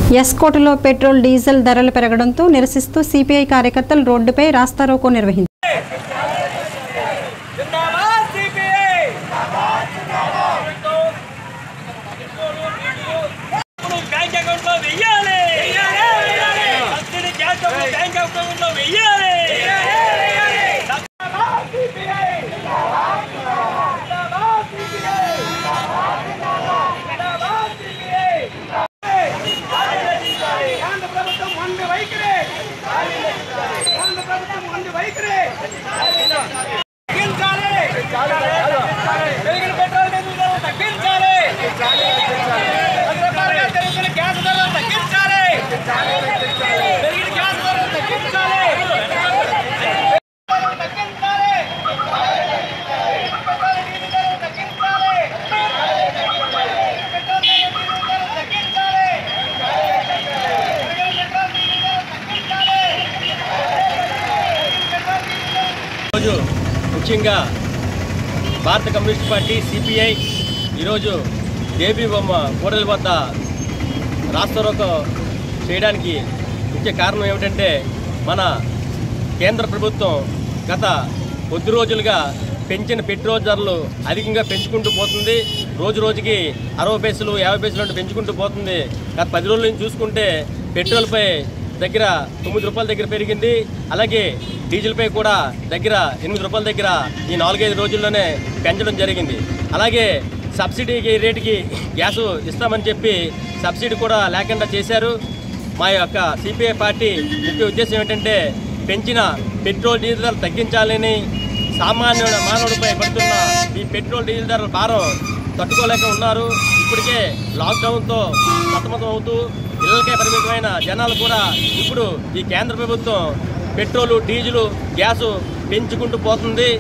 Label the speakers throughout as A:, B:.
A: ఎస్కోటలో petrol diesel ధరలు పెరగడంతో నిరసిస్తూ సిపిఐ కార్యకర్తలు రోడ్డుపై రాస్తారోకో నిర్వహించారు
B: జిందాబాద్ సిపిఐ ఇప్పుడు బ్యాంక్ అకౌంట్ లో వెయ్యాలి సబ్సిడీ గ్యాస్ డబ్బులు బ్యాంక్ అకౌంట్ లో వెయ్యాలి జిందాబాద్ సిపిఐ జిందాబాద్ సిపిఐ జిందాబాద్ సిపిఐ కేంద్ర ప్రభుత్వం మొండి వైఖరి కేంద్ర ప్రభుత్వం మొండి వైఖరి తగ్గించాలి పెరిగిన పెట్రోల్ డీజిల్ ధరలు తగ్గించాలి పది రూపాయలుగా పెరుగుతున్న గ్యాస్ ధరలు తగ్గించాలి పెరిగిన గ్యాస్ ధరలు తగ్గించాలి తగ్గించాలి పెట్రోల్ డీజిల్ ధరలు తగ్గించాలి పెట్రోల్ డీజిల్ ధరలు తగ్గించాలి పెరిగిన పెట్రోల్ డీజిల్ ధరలు తగ్గించాలి
C: ఈరోజు ముఖ్యంగా భారత కమ్యూనిస్ట్ పార్టీ సిపిఐ ఈరోజు దేబీ బొమ్మ కూడలి వద్ద రాస్తారోకో చేయడానికి ముఖ్య కారణం ఏమిటంటే మన కేంద్ర ప్రభుత్వం గత కొద్ది రోజులుగా పెంచిన పెట్రోల్ ధరలు అధికంగా పెంచుకుంటూ పోతుంది రోజు రోజుకి అరవై పైసలు యాభై పైసలు అంటే పెంచుకుంటూ పోతుంది గత పది రోజుల నుంచి చూసుకుంటే పెట్రోల్పై దగ్గర తొమ్మిది రూపాయల దగ్గర పెరిగింది అలాగే డీజిల్పై కూడా దగ్గర ఎనిమిది రూపాయల దగ్గర ఈ నాలుగైదు రోజుల్లోనే పెంచడం జరిగింది అలాగే సబ్సిడీకి రేటుకి గ్యాసు ఇస్తామని చెప్పి సబ్సిడీ కూడా లేకుండా చేశారు మా యొక్క సిపిఐ పార్టీ ముఖ్య ఉద్దేశం ఏంటంటే పెంచిన పెట్రోల్ డీజిల్ ధరలు తగ్గించాలని సామాన్య మానవుడిపై పడుతున్న ఈ పెట్రోల్ డీజిల్ ధరల భారం తట్టుకోలేక ఉన్నారు ఇప్పటికే లాక్డౌన్తో సతమతం అవుతూ ఇళ్ళకే పరిమితమైన జనాలు కూడా ఇప్పుడు ఈ కేంద్ర ప్రభుత్వం పెట్రోలు డీజిలు గ్యాసు పెంచుకుంటూ పోతుంది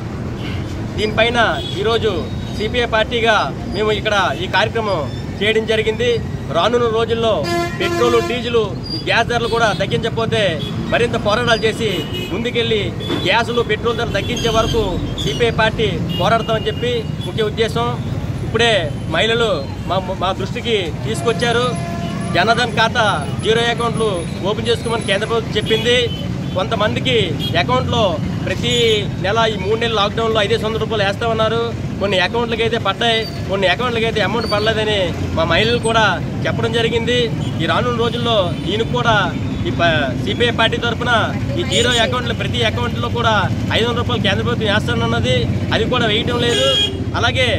C: దీనిపైన ఈరోజు సిపిఐ పార్టీగా మేము ఇక్కడ ఈ కార్యక్రమం చేయడం జరిగింది రానున్న రోజుల్లో పెట్రోలు డీజిలు ఈ గ్యాస్ ధరలు కూడా తగ్గించకపోతే మరింత పోరాటాలు చేసి ముందుకెళ్ళి ఈ గ్యాసులు పెట్రోల్ ధరలు తగ్గించే వరకు సిపిఐ పార్టీ పోరాడతామని చెప్పి ముఖ్య ఉద్దేశం ఇప్పుడే మహిళలు మా మా దృష్టికి తీసుకొచ్చారు జనధన్ ఖాతా జీరో అకౌంట్లు ఓపెన్ చేసుకోమని కేంద్ర ప్రభుత్వం చెప్పింది కొంతమందికి అకౌంట్లో ప్రతి నెల ఈ మూడు నెలల లాక్డౌన్లో ఐదేసి వందల రూపాయలు వేస్తామన్నారు కొన్ని అకౌంట్లకి అయితే పడ్డాయి కొన్ని అకౌంట్లకి అయితే అమౌంట్ పడలేదని మా మహిళలు కూడా చెప్పడం జరిగింది ఈ రానున్న రోజుల్లో ఈయనకు కూడా ఈ సిపిఐ పార్టీ తరఫున ఈ జీరో అకౌంట్లు ప్రతి అకౌంట్లో కూడా ఐదు వందల రూపాయలు కేంద్ర ప్రభుత్వం వేస్తానన్నది అది కూడా వేయటం లేదు అలాగే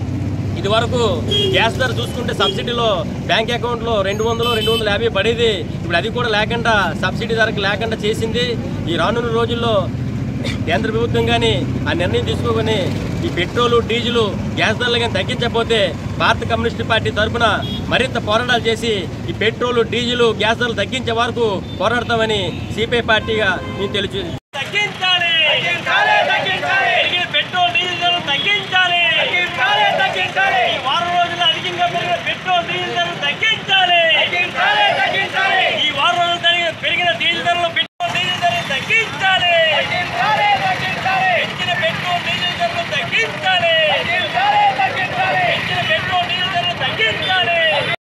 C: ఇది వరకు గ్యాస్ ధర చూసుకుంటే సబ్సిడీలో బ్యాంక్ అకౌంట్లో రెండు వందలు రెండు వందల యాభై పడేది ఇప్పుడు అది కూడా లేకుండా సబ్సిడీ ధరకు లేకుండా చేసింది ఈ రానున్న రోజుల్లో కేంద్ర ప్రభుత్వం కానీ ఆ నిర్ణయం తీసుకోకొని ఈ పెట్రోలు డీజిలు గ్యాస్ ధరలు కానీ తగ్గించకపోతే భారత కమ్యూనిస్ట్ పార్టీ తరఫున మరింత పోరాటాలు చేసి ఈ పెట్రోలు డీజిలు గ్యాస్ ధరలు తగ్గించే వరకు పోరాడతామని సిపిఐ పార్టీగా మేము తెలుసు
B: తగ్గించాలి తగ్గించాలి తగ్గించాలి పెరిగిన పెట్రోల్ డీజిల్ ధరలు తగ్గించాలి తగ్గించాలి తగ్గించాలి ఈ వారం రోజులు అధికంగా పెరిగిన పెట్రోల్ డీజిల్ ధరలు తగ్గించాలి తగ్గించాలి తగ్గించాలి ఈ వారం రోజులు పెరిగిన పెరిగిన డీజిల్ ధరలు పెట్రోల్ డీజిల్ ధరలు తగ్గించాలి తగ్గించాలి తగ్గించాలి పెంచిన పెట్రోల్ డీజిల్ ధరలు తగ్గించాలి